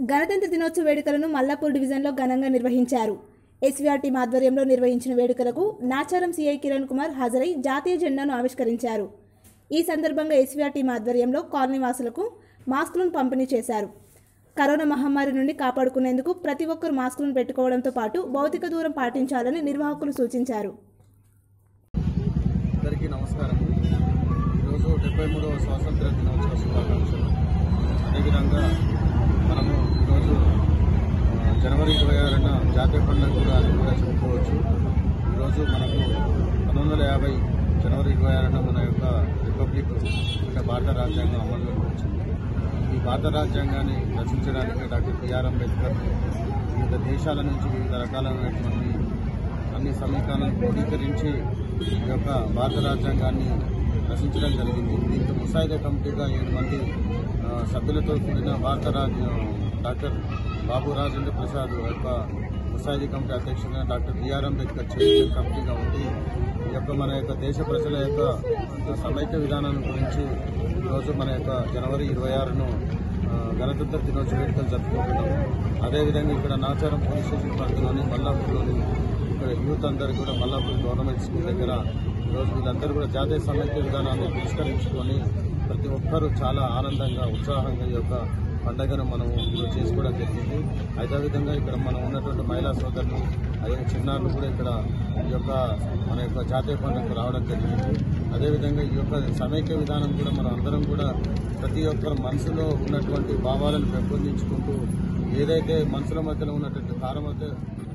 గణతంత్ర దినోత్సవ వేడుకలను మల్లాపూర్ డివిజన్లో ఘనంగా నిర్వహించారు ఎస్వీఆర్ టీం ఆధ్వర్యంలో నిర్వహించిన వేడుకలకు నాచారం సీఐ కిరణ్ కుమార్ హాజరై జాతీయ జెండాను ఆవిష్కరించారు ఈ సందర్భంగా ఎస్వీఆర్ టీం ఆధ్వర్యంలో కాలనీ వాసులకు మాస్కులను పంపిణీ చేశారు కరోనా మహమ్మారి నుండి కాపాడుకునేందుకు ప్రతి ఒక్కరూ మాస్కులను పెట్టుకోవడంతో పాటు భౌతిక దూరం పాటించాలని నిర్వాహకులు సూచించారు అందరికీ నమస్కారం ఈరోజు డెబ్బై మూడవ స్వాతంత్ర దినోత్సవ శుభాకాంక్షలు అదేవిధంగా మనము ఈరోజు ఆ, జనవరి ఇరవై ఆరున జాతీయ పండుగ కూడా అని కూడా చెప్పుకోవచ్చు ఈరోజు మనకు పంతొమ్మిది వందల యాభై జనవరి ఇరవై ఆరున మన యొక్క రిపబ్లిక్ అంటే భారత రాజ్యాంగం అమల్లోకి వచ్చింది ఈ భారత రాజ్యాంగాన్ని రచించడానికి డాక్టర్ బిఆర్ అంబేద్కర్ వివిధ దేశాల నుంచి వివిధ రకాలైనటువంటి అన్ని సమీకరణాలను క్రోడీకరించి ఈ యొక్క భారత రాజ్యాంగాన్ని రచించడం జరిగింది దీంతో ముసాయిదా కమిటీగా ఏడు మంది ఆ, సభ్యులతో కూడిన భారత రాజ్య డాక్టర్ బాబు రాజేంద్ర ప్రసాద్ యొక్క ముసాయిదీ కమిటీ అధ్యక్షుడిగా డాక్టర్ బిఆర్ అంబేద్కర్ చైర్మన్ కమిటీగా ఉండి ఈ యొక్క మన యొక్క దేశ ప్రజల యొక్క సమైక్య విధానాన్ని గురించి ఈరోజు మన యొక్క జనవరి ఇరవై ఆరును ఆ, గణతంత్ర దినోత్సవ వేడుకలు జరుపుకుంటున్నాం అదేవిధంగా ఇక్కడ నాచారం పోలీస్ స్టేషన్ పరిధిలోని మల్లాపూర్లోని ఇక్కడ యూత్ అందరూ కూడా మల్లాపూర్ గవర్నమెంట్ స్కూల్ దగ్గర ఈరోజు వీళ్ళందరూ కూడా జాతీయ సమైక్య విధానాన్ని పురస్కరించుకొని ప్రతి ఒక్కరూ చాలా ఆనందంగా ఉత్సాహంగా ఈ యొక్క పండుగను మనం ఈరోజు చేసుకోవడం జరిగింది అదేవిధంగా ఇక్కడ మనం ఉన్నటువంటి మహిళా సోదరులు అదే చిన్నారులు కూడా ఇక్కడ ఈ యొక్క మన యొక్క జాతీయ పండుగకు రావడం జరిగింది అదేవిధంగా ఈ యొక్క సమైక్య విధానం కూడా మనం అందరం కూడా ప్రతి ఒక్కరి మనసులో ఉన్నటువంటి భావాలను పెంపొందించుకుంటూ ఏదైతే మనసుల మధ్యలో ఉన్నటువంటి కారమత